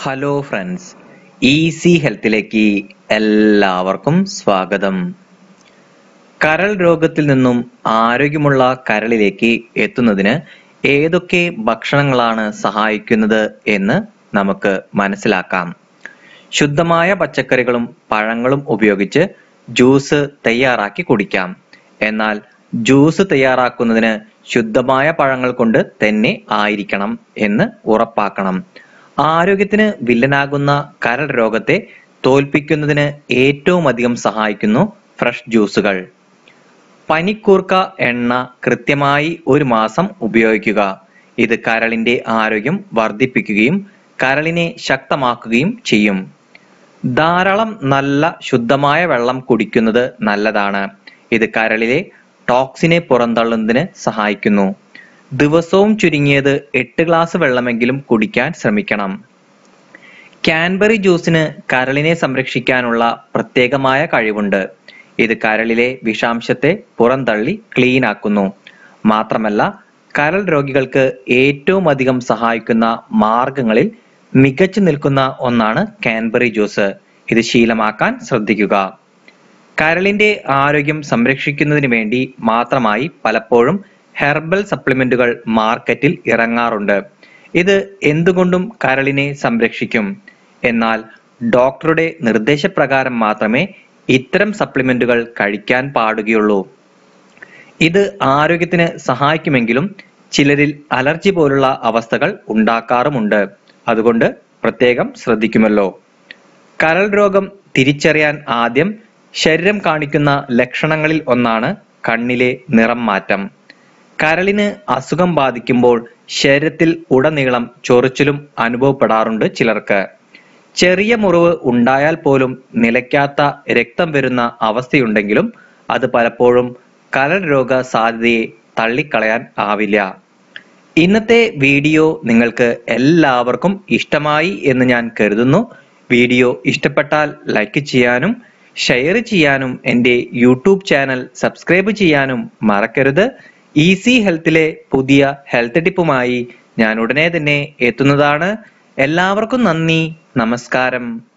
hello friends easy ഹെൽത്തിലേക്ക് എല്ലാവർക്കും സ്വാഗതം കരൾ രോഗത്തിൽ നിന്നും ആരോഗ്യമുള്ള കരളിലേക്ക് എത്തുന്നതിന് ഏതൊക്കെ ഭക്ഷണങ്ങളാണ് സഹായിക്കുന്നത് എന്ന് നമുക്ക് മനസ്സിലാക്കാം ശുദ്ധമായ പച്ചക്കറികളും പഴങ്ങളും ഉപയോഗിച്ച് ജ്യൂസ് തയ്യാറാക്കി കുടിക്കാം എന്നാൽ ജ്യൂസ് തയ്യാറാക്കുന്നതിന് ശുദ്ധമായ പഴങ്ങൾ കൊണ്ട് തന്നെ ആയിരിക്കണം എന്ന് ഉറപ്പാക്കണം ആരോഗ്യത്തിന് വില്ലനാകുന്ന കരൾ രോഗത്തെ തോൽപ്പിക്കുന്നതിന് ഏറ്റവും അധികം സഹായിക്കുന്നു ഫ്രഷ് ജ്യൂസുകൾ പനിക്കൂർക്ക എണ്ണ കൃത്യമായി ഒരു മാസം ഉപയോഗിക്കുക ഇത് കരളിന്റെ ആരോഗ്യം വർദ്ധിപ്പിക്കുകയും കരളിനെ ശക്തമാക്കുകയും ചെയ്യും ധാരാളം നല്ല ശുദ്ധമായ വെള്ളം കുടിക്കുന്നത് നല്ലതാണ് ഇത് കരളിലെ ടോക്സിനെ പുറന്തള്ളുന്നതിന് സഹായിക്കുന്നു ദിവസവും ചുരുങ്ങിയത് എട്ട് ഗ്ലാസ് വെള്ളമെങ്കിലും കുടിക്കാൻ ശ്രമിക്കണം കാൻബറി ജ്യൂസിന് കരളിനെ സംരക്ഷിക്കാനുള്ള പ്രത്യേകമായ കഴിവുണ്ട് ഇത് കരളിലെ വിഷാംശത്തെ പുറന്തള്ളി ക്ലീൻ ആക്കുന്നു മാത്രമല്ല കരൾ രോഗികൾക്ക് ഏറ്റവും അധികം സഹായിക്കുന്ന മാർഗങ്ങളിൽ മികച്ചു നിൽക്കുന്ന ഒന്നാണ് കാൻബറി ജ്യൂസ് ഇത് ശീലമാക്കാൻ ശ്രദ്ധിക്കുക കരളിന്റെ ആരോഗ്യം സംരക്ഷിക്കുന്നതിന് വേണ്ടി മാത്രമായി പലപ്പോഴും ഹെർബൽ സപ്ലിമെന്റുകൾ മാർക്കറ്റിൽ ഇറങ്ങാറുണ്ട് ഇത് എന്തുകൊണ്ടും കരളിനെ സംരക്ഷിക്കും എന്നാൽ ഡോക്ടറുടെ നിർദ്ദേശപ്രകാരം മാത്രമേ ഇത്തരം സപ്ലിമെന്റുകൾ കഴിക്കാൻ പാടുകയുള്ളൂ ഇത് ആരോഗ്യത്തിന് സഹായിക്കുമെങ്കിലും ചിലരിൽ അലർജി പോലുള്ള അവസ്ഥകൾ ഉണ്ടാക്കാറുമുണ്ട് അതുകൊണ്ട് പ്രത്യേകം ശ്രദ്ധിക്കുമല്ലോ കരൾ രോഗം തിരിച്ചറിയാൻ ആദ്യം ശരീരം കാണിക്കുന്ന ലക്ഷണങ്ങളിൽ ഒന്നാണ് കണ്ണിലെ നിറം മാറ്റം കരളിന് അസുഖം ബാധിക്കുമ്പോൾ ശരീരത്തിൽ ഉടനീളം ചൊറിച്ചിലും അനുഭവപ്പെടാറുണ്ട് ചിലർക്ക് ചെറിയ മുറിവ് ഉണ്ടായാൽ പോലും നിലയ്ക്കാത്ത രക്തം വരുന്ന അവസ്ഥയുണ്ടെങ്കിലും അത് പലപ്പോഴും കരൾ രോഗ സാധ്യതയെ തള്ളിക്കളയാൻ ആവില്ല ഇന്നത്തെ വീഡിയോ നിങ്ങൾക്ക് എല്ലാവർക്കും ഇഷ്ടമായി എന്ന് ഞാൻ കരുതുന്നു വീഡിയോ ഇഷ്ടപ്പെട്ടാൽ ലൈക്ക് ചെയ്യാനും ഷെയർ ചെയ്യാനും എൻ്റെ യൂട്യൂബ് ചാനൽ സബ്സ്ക്രൈബ് ചെയ്യാനും മറക്കരുത് ഈസി ഹെൽത്തിലെ പുതിയ ഹെൽത്ത് ടിപ്പുമായി ഞാൻ ഉടനെ തന്നെ എത്തുന്നതാണ് എല്ലാവർക്കും നന്ദി നമസ്കാരം